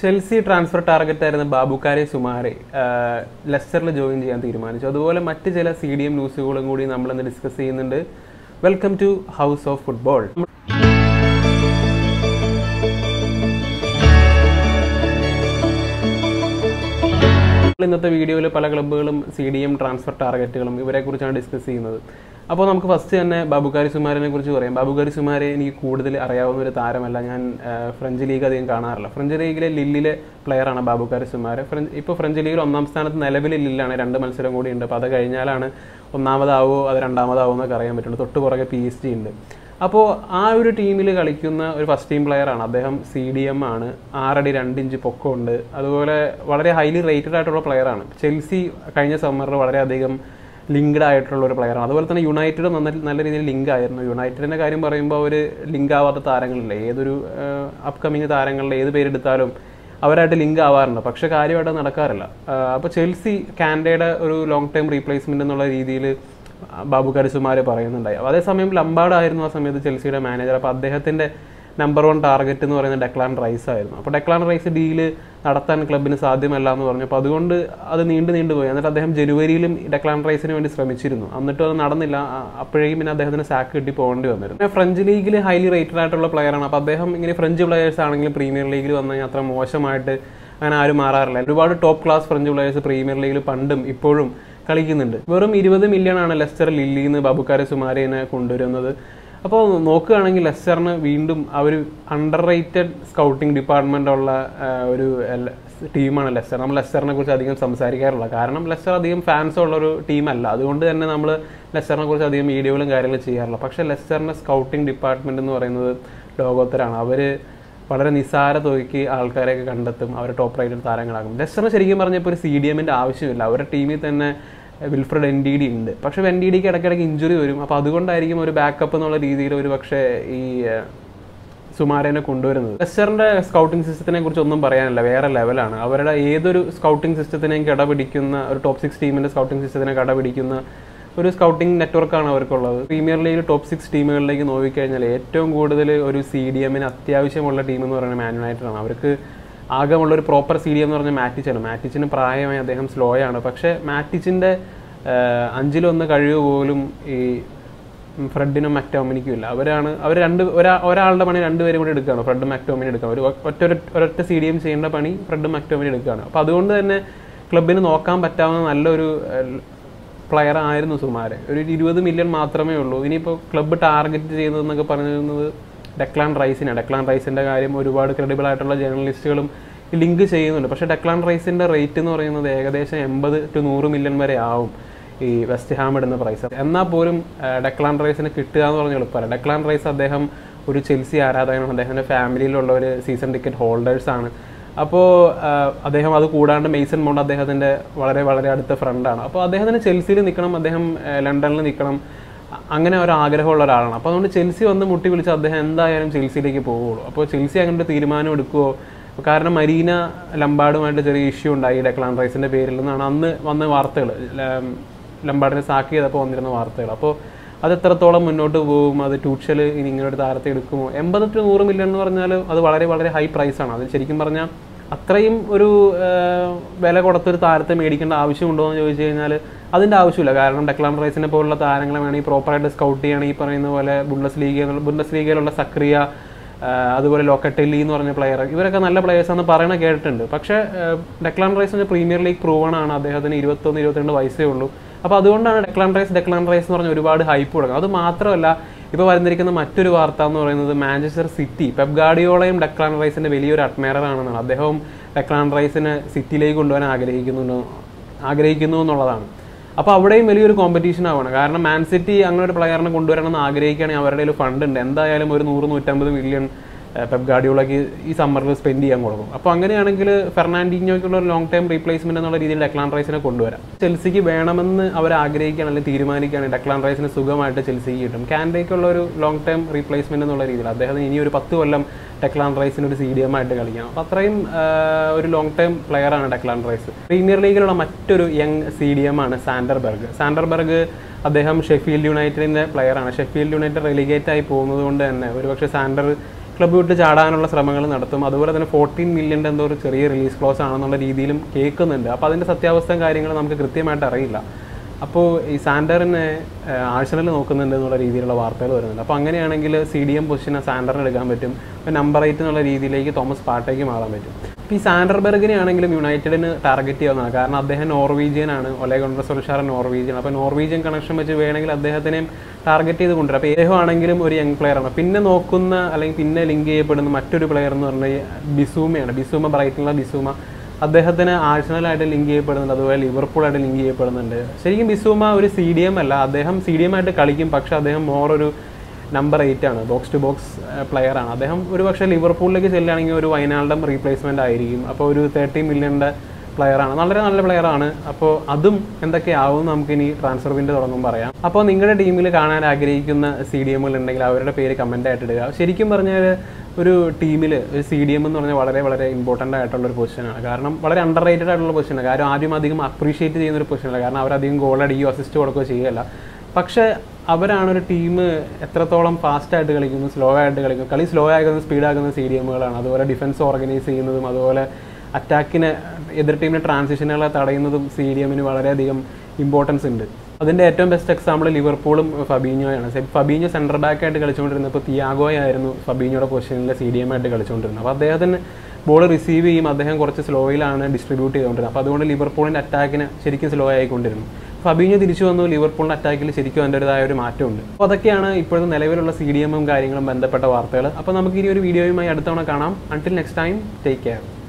Chelsea transfer target ആയിരുന്ന ബാബുക്കാരെ സുമാരെ ലെസ്റ്ററിൽ join ചെയ്യാൻ തീരുമാനിച്ചു അതുപോലെ മറ്റ് ചില സി ഡി എം ന്യൂസുകളും കൂടി നമ്മളിന്ന് ഡിസ്കസ് ചെയ്യുന്നുണ്ട് welcome to House of Football ഇന്നത്തെ വീഡിയോയിൽ പല ക്ലബ്ബുകളും സി ഡി എം ട്രാൻസ്ഫർ ടാർഗറ്റുകളും ഇവരെക്കുറിച്ചാണ് ഡിസ്കസ് ചെയ്യുന്നത് അപ്പോൾ നമുക്ക് ഫസ്റ്റ് തന്നെ ബാബുക്കാരി സുമാരനെ കുറിച്ച് പറയാം ബാബുക്കാരി സുമാരെ എനിക്ക് കൂടുതൽ അറിയാവുന്ന ഒരു താരമല്ല ഞാൻ ആ, ഫ്രഞ്ച് ലീഗ് അധികം കാണാറില്ല ഫ്രഞ്ച് ലീഗിലെ ലില്ലിലെ പ്ലെയറാണ് ബാബുക്കാരി സുമാരെ ഫ്രഞ്ച് ഇപ്പോൾ ഫ്രഞ്ച് ലീഗിൽ ഒന്നാം സ്ഥാനത്ത് നിലവിൽ ലില്ലാണ് രണ്ട് മത്സരം കൂടി ഉണ്ട് അപ്പോൾ അത് കഴിഞ്ഞാലാണ് ഒന്നാമതാവോ അത് രണ്ടാമതാവോ എന്നൊക്കെ അറിയാൻ പറ്റുള്ളൂ തൊട്ട് പുറകെ പി എസ് ജി ഉണ്ട് അപ്പോൾ ആ ഒരു ടീമിൽ കളിക്കുന്ന ഒരു ഫസ്റ്റ് ടീം പ്ലെയറാണ് അദ്ദേഹം സി ഡി എം ആണ് ആറടി രണ്ട് ഇഞ്ച് പൊക്കമുണ്ട് അതുപോലെ വളരെ ഹൈലി റേറ്റഡ് ആയിട്ടുള്ള പ്ലെയറാണ് ചെൽസി കഴിഞ്ഞ സമ്മറിൽ വളരെയധികം ലിങ്ക്ഡ് ആയിട്ടുള്ള ഒരു പ്ലെയറാണ് അതുപോലെ തന്നെ യുണൈറ്റഡ് നല്ല നല്ല രീതിയിൽ ലിങ്ക് ആയിരുന്നു യുണൈറ്റഡിൻ്റെ കാര്യം പറയുമ്പോൾ അവർ ലിങ്ക് ആവാത്ത താരങ്ങളില്ല ഏതൊരു അപ്കമിങ് താരങ്ങളുടെ ഏത് പേരെടുത്താലും അവരായിട്ട് ലിങ്ക് ആവാറുണ്ട് പക്ഷെ കാര്യമായിട്ട് നടക്കാറില്ല അപ്പോൾ ചെൽസി കാൻഡയുടെ ഒരു ലോങ് ടൈം റീപ്ലേസ്മെന്റ് എന്നുള്ള രീതിയിൽ ബാബു കരുസുമാര് പറയുന്നുണ്ടായി അപ്പോൾ അതേസമയം ലംബാർഡ് ആയിരുന്നു ആ സമയത്ത് ചെൽസിയുടെ മാനേജർ അപ്പോൾ അദ്ദേഹത്തിന്റെ നമ്പർ വൺ ടാർഗറ്റ് എന്ന് പറയുന്നത് ഡെക്ലാൻ റൈസ് ആയിരുന്നു അപ്പോൾ ഡെക്ലാൻ റൈസ് ഡീല് നടത്താൻ ക്ലബിന് സാധ്യമല്ല എന്ന് പറഞ്ഞു അപ്പോൾ അതുകൊണ്ട് അത് നീണ്ടു നീണ്ടു പോയി എന്നിട്ട് അദ്ദേഹം ജനുവരിയിലും ഡെക്ലാൻ റൈസിന് വേണ്ടി ശ്രമിച്ചിരുന്നു എന്നിട്ടും അത് നടന്നില്ല ആ- അപ്പോഴേക്കും പിന്നെ അദ്ദേഹത്തിന് സാക്ക് കിട്ടി പോകേണ്ടി വന്നിരുന്നു പിന്നെ ഫ്രഞ്ച് ലീഗിൽ ഹൈലി റേറ്റഡ് ആയിട്ടുള്ള പ്ലെയറാണ് അപ്പോൾ അദ്ദേഹം ഇങ്ങനെ ഫ്രഞ്ച് പ്ലെയേഴ്സ് ആണെങ്കിലും പ്രീമിയർ ലീഗിൽ വന്നു കഴിഞ്ഞാൽ അത്ര മോശമായിട്ട് അങ്ങനെ ആരും മാറാറില്ല ഒരുപാട് top class French players Premier ലീഗിൽ പണ്ടും ഇപ്പോഴും കളിക്കുന്നുണ്ട് വെറും ഇരുപത് മില്യൺ ആണ് ലെസ്റ്റർ ലില്ലിയിൽ നിന്ന് ബാബുക്കാരെ സുമാരേനെ കൊണ്ടുവരുന്നത് അപ്പോൾ നോക്കുകയാണെങ്കിൽ ലെസ്റ്ററിന് വീണ്ടും ആ ഒരു അണ്ടർ റേറ്റഡ് സ്കൗട്ടിംഗ് ഡിപ്പാർട്ട്മെൻ്റ് ഉള്ള ആ, ഒരു എല്ല- ടീമാണ് ലെസ്റ്റർ നമ്മൾ ലെസ്റ്ററിനെ കുറിച്ച് അധികം സംസാരിക്കാറില്ല കാരണം ലെസ്റ്റർ അധികം ഫാൻസ് ഉള്ള ഒരു ടീമല്ല അതുകൊണ്ട് തന്നെ നമ്മൾ ലെസ്റ്ററിനെ കുറിച്ച് അധികം വീഡിയോകളും കാര്യങ്ങളും ചെയ്യാറില്ല പക്ഷേ ലെസ്റ്ററിൻ്റെ സ്കൗട്ടിംഗ് ഡിപ്പാർട്ട്മെന്റ് എന്ന് പറയുന്നത് ലോകോത്തരാണ് അവർ വളരെ നിസ്സാര തുകയ്ക്ക് ആൾക്കാരെയൊക്കെ കണ്ടെത്തും അവർ ടോപ്പ് റൈറ്റഡ് താരങ്ങളാകും ലെസ്റ്ററിന് ശരിക്കും പറഞ്ഞപ്പോൾ ഒരു സി ഡി എമ്മിൻ്റെ ആവശ്യമില്ല അവരുടെ ടീമിൽ തന്നെ വിൽഫ്രഡ് എൻ ഡി ഡി ഉണ്ട് പക്ഷേ എൻ ഡി ഡിക്ക് ഇടയ്ക്കിടയ്ക്ക് ഇഞ്ചുറി വരും അപ്പോൾ അതുകൊണ്ടായിരിക്കും ഒരു ബാക്കപ്പ് എന്നുള്ള രീതിയിൽ ഒരു പക്ഷേ ഈ ഏഹ്, സുമാരനെ കൊണ്ടുവരുന്നത് ലെസ്റ്ററിന്റെ സ്കൗട്ടിംഗ് സിസ്റ്റത്തിനെ കുറിച്ച് ഒന്നും പറയാനില്ല വേറെ ലെവലാണ് അവരുടെ ഏതൊരു സ്കൗട്ടിംഗ് സിസ്റ്റത്തിനെയും കടപിടിക്കുന്ന ഒരു ടോപ്പ് സിക്സ് ടീമിന്റെ സ്കൗട്ടിംഗ് സിസ്റ്റത്തിനെ കടപിടിക്കുന്ന ഒരു സ്കൗട്ടിംഗ് നെറ്റ്വർക്കാണ് അവർക്കുള്ളത് പ്രീമിയർ ലീഗിൽ ടോപ്പ് സിക്സ് ടീമുകളിലേക്ക് നോക്കിക്കഴിഞ്ഞാൽ ഏറ്റവും കൂടുതൽ ഒരു സി ഡി എമ്മിന് അത്യാവശ്യമുള്ള ടീം എന്ന് പറയുന്നത് മാൻ യുണൈറ്റഡ് ആണ് അവർക്ക് ആകെയുള്ള ഒരു പ്രോപ്പർ സി ഡി എം എന്ന് പറഞ്ഞാൽ മാറ്റിച്ചാണ് മാറ്റിച്ചിന് പ്രായമായി അദ്ദേഹം സ്ലോ ആണ് പക്ഷേ മാറ്റിച്ചിൻ്റെ അഞ്ചിലൊന്ന് കഴിവ് പോലും ഈ ഉം ഫ്രെഡിനും മക്ടോമിനിക്കും ഇല്ല അവരാണ് അവർ രണ്ട് ഒരാ ഒരാളുടെ പണി രണ്ടുപേരും കൂടി എടുക്കുകയാണ് ഫ്രെഡും മക്ടോമിനി എടുക്കുകയാണ് ഒരു ഒറ്റ ഒരൊറ്റ സി ഡി എം ചെയ്യേണ്ട പണി ഫ്രെഡും മക്ടോമിനി എടുക്കുകയാണ് അപ്പോൾ അതുകൊണ്ട് തന്നെ ക്ലബിന് നോക്കാൻ പറ്റാവുന്ന നല്ലൊരു പ്ലെയർ ആയിരുന്നു സുമാരെ ഒരു ഇരുപത് മില്യൺ മാത്രമേ ഉള്ളൂ ഇനിയിപ്പോൾ ക്ലബ്ബ് ടാർഗറ്റ് ചെയ്യുന്നതെന്നൊക്കെ പറയുന്നത് ഡെക്ലാൻ റൈസിനാണ് ഡെക്ലാൻ റൈസിൻ്റെ കാര്യം ഒരുപാട് ക്രെഡിബിൾ ആയിട്ടുള്ള ജേർണലിസ്റ്റുകളും ലിങ്ക് ചെയ്യുന്നുണ്ട് പക്ഷേ ഡെക്ലാൻ റൈസിൻ്റെ റേറ്റ് എന്ന് പറയുന്നത് ഏകദേശം എൺപത് ടു നൂറ് മില്യൺ വരെ ആവും ഈ വെസ്റ്റ് ഹാം ഇടുന്ന പ്രൈസ് എന്നാൽ പോലും ആ, ഡെക്ലാൻ റൈസിന് കിട്ടുക എന്ന് പറഞ്ഞ എളുപ്പമല്ല ഡെക്ലാൻ റൈസ് അദ്ദേഹം ഒരു ചെൽസി ആരാധകനാണ് അദ്ദേഹത്തിൻ്റെ ഫാമിലിയിലുള്ള ഒരു സീസൺ ടിക്കറ്റ് ഹോൾഡേഴ്സ് ആണ് അപ്പോൾ അദ്ദേഹം അത് കൂടാണ്ട് മെയ്സൺ മൗണ്ട് അദ്ദേഹത്തിൻ്റെ വളരെ വളരെ അടുത്ത ഫ്രണ്ടാണ് അപ്പോൾ അദ്ദേഹത്തിന് ചെൽസിയിൽ നിൽക്കണം അദ്ദേഹം ആ, ലണ്ടനിൽ നിൽക്കണം അ- അങ്ങനെ ഒരു ആഗ്രഹമുള്ള ഒരാളാണ് അപ്പോൾ അതുകൊണ്ട് ചെൽസി വന്ന് മുട്ടി വിളിച്ച് അദ്ദേഹം എന്തായാലും ചെൽസിയിലേക്ക് പോവുള്ളൂ അപ്പോൾ ചെൽസി അങ്ങനെ ഒരു തീരുമാനം എടുക്കുമോ കാരണം മരീന ലംബാർഡുമായിട്ട് ചെറിയ ഇഷ്യൂ ഉണ്ടായി ഡെക്ലാൻ റൈസിന്റെ പേരിൽ നിന്നാണ് അന്ന് വന്ന വാർത്തകൾ ലംബാർഡിനെ സാക്ക് ചെയ്തപ്പോൾ വന്നിരുന്ന വാർത്തകൾ അപ്പോൾ അത് എത്രത്തോളം മുന്നോട്ട് പോകും അത് ട്യൂഷൽ ഇനി ഇങ്ങനെ ഒരു താരത്തെ എടുക്കുമോ എൺപത് ടു നൂറ് മില്യൺ എന്ന് പറഞ്ഞാൽ അത് വളരെ വളരെ ഹൈ പ്രൈസാണ് അത് ശരിക്കും പറഞ്ഞാൽ അത്രയും ഒരു ആ, വില കൊടുത്തൊരു താരത്തെ മേടിക്കേണ്ട ആവശ്യമുണ്ടോ എന്ന് ചോദിച്ചു കഴിഞ്ഞാൽ അതിൻ്റെ ആവശ്യമില്ല കാരണം ഡെക്ലാൻ റൈസിനെ പോലുള്ള താരങ്ങളെ വേണമെങ്കിൽ പ്രോപ്പറായിട്ട് സ്കൗട്ട് ചെയ്യണമെങ്കിൽ ഈ പറയുന്ന പോലെ ബുണ്ടസ് ലീഗ് ബുണ്ടസ് ലീഗയിലുള്ള സക്രിയ ആഹ് അതുപോലെ ലോക്കറ്റെല്ലി എന്ന് പറഞ്ഞ പ്ലെയർ ഇവരൊക്കെ നല്ല പ്ലെയേഴ്സ് ആണെന്ന് പറയണ കേട്ടിട്ടുണ്ട് പക്ഷേ ആഹ് ഡെക്ലാൻ റൈസ് എന്ന് പ്രീമിയർ ലീഗ് പ്രൂവൺ ആണ് അദ്ദേഹത്തിന് ഇരുപത്തൊന്ന് ഇരുപത്തിരണ്ട് വയസ്സേ ഉള്ളൂ അപ്പോൾ അതുകൊണ്ടാണ് ഡെക്ലാൻ റൈസ് ഡെക്ലാൻ റൈസ് എന്ന് പറഞ്ഞ ഒരുപാട് ഹൈപ്പ് കൊടുക്കുന്നത് അത് മാത്രമല്ല ഇപ്പോൾ വരുന്നിരിക്കുന്ന മറ്റൊരു വാർത്ത എന്ന് പറയുന്നത് മാഞ്ചസ്റ്റർ സിറ്റി പെപ് ഗാർഡിയോളയും ഡെക്ലാൻ റൈസിന്റെ വലിയൊരു അഡ്മയറർ ആണെന്നാണ് അദ്ദേഹവും ഡെക്ലാൻ റൈസിനെ സിറ്റിയിലേക്ക് കൊണ്ടുപോകാൻ ആഗ്രഹിക്കുന്നുണ്ട് ആഗ്രഹിക്കുന്നു എന്നുള്ളതാണ് അപ്പോൾ അവിടെയും വലിയൊരു കോമ്പറ്റീഷൻ ആവുകയാണ് കാരണം മാൻ സിറ്റി അങ്ങനെ ഒരു പ്ലെയറിനെ കൊണ്ടുവരണം എന്ന് ആഗ്രഹിക്കുകയാണെങ്കിൽ അവരുടെ ഒരു ഫണ്ട് ഉണ്ട് എന്തായാലും ഒരു നൂറ് നൂറ്റമ്പത് മില്യൺ പെപ് ഗാർഡിയോളക്ക് ഈ സമ്മറിൽ സ്പെൻഡ് ചെയ്യാൻ കൊടുക്കും അപ്പോൾ അങ്ങനെയാണെങ്കിൽ ഫെർണാൻഡിഞ്ഞോയ്ക്കുള്ള ഒരു ലോങ് ടൈം റീപ്ലേസ്മെന്റ് എന്നുള്ള രീതിയിൽ ഡെക്ലാൻ റൈസിനെ കൊണ്ടുവരാം ചെൽസിക്ക് വേണമെന്ന് അവർ ആഗ്രഹിക്കുകയാണ് അല്ലെങ്കിൽ തീരുമാനിക്കുകയാണ് ഡെക്ലാൻ റൈസിന് സുഖമായിട്ട് ചെൽസിക്ക് കിട്ടും കാൻഡേക്കുള്ള ഒരു ലോങ് ടൈം റീപ്ലേസ്മെന്റ് എന്നുള്ള രീതിയിൽ അദ്ദേഹത്തിന് ഇനി ഒരു പത്ത് കൊല്ലം ഡെക്ലാൻ റൈസിന് ഒരു സി ഡി എം ആയിട്ട് കളിക്കാം അപ്പോൾ അത്രയും ആ, ഒരു ലോങ് ടൈം പ്ലെയർ ആണ് ഡെക്ലാൻ റൈസ് പ്രീമിയർ ലീഗിലുള്ള മറ്റൊരു യങ് സി ഡി എം ആണ് സാൻഡർബർഗ് സാൻഡർബർഗ് അദ്ദേഹം ഷെഫീൽഡ് യുണൈറ്റഡിന്റെ പ്ലെയർ ആണ് ഷെഫീൽഡ് യുണൈറ്റഡ് റെലിഗേറ്റ് ആയി പോകുന്നത് കൊണ്ട് തന്നെ ഒരുപക്ഷെ സാൻഡർ ക്ലബ്ബ് വിട്ട് ചാടാനുള്ള ശ്രമങ്ങൾ നടത്തും അതുപോലെ തന്നെ ഫോർട്ടീൻ മില്യൻ്റെ എന്തോ ഒരു ചെറിയ റിലീസ് ക്ലോസ് ആണെന്നുള്ള രീതിയിലും കേൾക്കുന്നുണ്ട് അപ്പോൾ അതിൻ്റെ സത്യാവസ്ഥയും കാര്യങ്ങളും നമുക്ക് കൃത്യമായിട്ട് അറിയില്ല അപ്പോൾ ഈ സാൻഡറിനെ ആഴ്സണൽ നോക്കുന്നുണ്ട് എന്നുള്ള രീതിയിലുള്ള വാർത്തകൾ വരുന്നുണ്ട് അപ്പോൾ അങ്ങനെയാണെങ്കിൽ സി ഡി എം പൊസിഷനെ സാൻഡറിന് എടുക്കാൻ പറ്റും ഇപ്പോൾ നമ്പർ എയ്റ്റ് എന്നുള്ള രീതിയിലേക്ക് തോമസ് പാട്ടേക്ക് മാറാൻ പറ്റും ഇപ്പോൾ ഈ സാൻഡർബെർഗിനെ ആണെങ്കിലും യുണൈറ്റഡിന് ടാർഗറ്റ് ചെയ്യാവുന്നതാണ് കാരണം അദ്ദേഹം നോർവീജിയൻ ആണ് ഒലേ കോൺഗ്രസ് നോർവീജിയൻ അപ്പോൾ നോർവീജിയൻ കണക്ഷൻ വെച്ച് വേണമെങ്കിൽ അദ്ദേഹത്തിനെയും ടാർഗറ്റ് ചെയ്ത് കൊണ്ടുവരാം അപ്പോൾ അദ്ദേഹം ആണെങ്കിലും ഒരു യങ് പ്ലെയർ ആണ് പിന്നെ നോക്കുന്ന അല്ലെങ്കിൽ പിന്നെ ലിങ്ക് ചെയ്യപ്പെടുന്ന മറ്റൊരു പ്ലെയർ എന്ന് പറഞ്ഞാൽ ബിസൂമയാണ് ബിസൂമ ബ്രൈറ്റിലുള്ള ബിസൂമ അദ്ദേഹത്തിന് ആഴ്സണലായിട്ട് ലിങ്ക് ചെയ്യപ്പെടുന്നുണ്ട് അതുപോലെ ലിവർപൂളായിട്ട് ലിങ്ക് ചെയ്യപ്പെടുന്നുണ്ട് ശരിക്കും ബിസൂമ ഒരു സി ഡി എം അല്ല അദ്ദേഹം സി ഡി എം ആയിട്ട് കളിക്കും പക്ഷെ അദ്ദേഹം മോർ ഒരു നമ്പർ എയ്റ്റ് ആണ് ബോക്സ് ടു ബോക്സ് പ്ലെയർ ആണ് അദ്ദേഹം ഒരു പക്ഷേ ലിവർപൂളിലേക്ക് ചെല്ലുകയാണെങ്കിൽ ഒരു വയനാടിൻ്റെ റീപ്ലേസ്മെൻ്റ് ആയിരിക്കും അപ്പോൾ ഒരു തേർട്ടി മില്യൻ്റെ പ്ലെയർ ആണ് വളരെ നല്ല പ്ലെയർ ആണ് അപ്പോൾ അതും എന്തൊക്കെയാവും നമുക്ക് ഇനി ട്രാൻസ്ഫർ വിൻഡ് തുടങ്ങും പറയാം അപ്പോൾ നിങ്ങളുടെ ടീമിൽ കാണാൻ ആഗ്രഹിക്കുന്ന സി ഡി എമ്മുകൾ ഉണ്ടെങ്കിൽ അവരുടെ പേര് കമൻ്റ് ആയിട്ട് ഇടുക ശരിക്കും പറഞ്ഞാൽ ഒരു ടീമിൽ ഒരു സി ഡി എം എന്ന് പറഞ്ഞാൽ വളരെ വളരെ ഇമ്പോർട്ടൻ്റ് ആയിട്ടുള്ള ഒരു പൊസിഷനാണ് കാരണം വളരെ അണ്ടർ റേറ്റഡ് ആയിട്ടുള്ള പൊസിഷനാണ് കാര്യം ആദ്യം അധികം അപ്രീഷിയേറ്റ് ചെയ്യുന്ന ഒരു പൊസിഷനല്ല കാരണം അവരധികം ഗോൾ അടിക്കുകയോ അസിസ്റ്റ് കൊടുക്കുകയോ ചെയ്യുകയല്ല പക്ഷേ അവരാണ് ഒരു ടീം എത്രത്തോളം ഫാസ്റ്റ് ആയിട്ട് കളിക്കുന്നു സ്ലോ ആയിട്ട് കളിക്കുന്നു കളി സ്ലോ ആകുന്ന സ്പീഡ് ആകുന്ന സി ഡി എമ്മുകളാണ് അതുപോലെ ഡിഫൻസ് ഓർഗനൈസ് ചെയ്യുന്നതും അതുപോലെ അറ്റാക്കിനെ എതിർ ടീമിനെ ട്രാൻസിഷനുകളെ തടയുന്നതും സി ഡി എമ്മിന് വളരെയധികം ഇമ്പോർട്ടൻസ് ഉണ്ട് അതിൻ്റെ ഏറ്റവും ബെസ്റ്റ് എക്സാമ്പിൾ ലിവർപൂളും ഫബീഞ്ഞോയാണ് ഫബീഞ്ഞോ സെൻറ്റർ ബാക്ക് ആയിട്ട് കളിച്ചുകൊണ്ടിരുന്നപ്പോൾ തിയാഗോയായിരുന്നു ഫബീഞ്ഞോയുടെ പൊസിഷനിൽ സി ഡി എം ആയിട്ട് കളിച്ചുകൊണ്ടിരുന്നത് അപ്പോൾ അദ്ദേഹത്തിന് ബോൾ റിസീവ് ചെയ്യും അദ്ദേഹം കുറച്ച് സ്ലോയിലാണ് ഡിസ്ട്രിബ്യൂട്ട് ചെയ്തുകൊണ്ടിരുന്നത് അപ്പോൾ അതുകൊണ്ട് ലിവർപൂളിൻ്റെ അറ്റാക്കിന് ശരിക്കും സ്ലോ ആയിക്കൊണ്ടിരുന്നു ഫബീഞ്ഞോ തിരിച്ചു വന്നു ലിവർപൂളിൻ്റെ അറ്റാക്കിൽ ശരിക്കും അതിൻ്റെതായ ഒരു മാറ്റമുണ്ട് അപ്പോൾ അതൊക്കെയാണ് ഇപ്പോഴത്തെ നിലവിലുള്ള സി ഡി എമ്മും കാര്യങ്ങളും ബന്ധപ്പെട്ട വാർത്തകൾ അപ്പോൾ നമുക്ക് ഇനി ഒരു വീഡിയോയുമായി അടുത്തവണ കാണാം until next time take care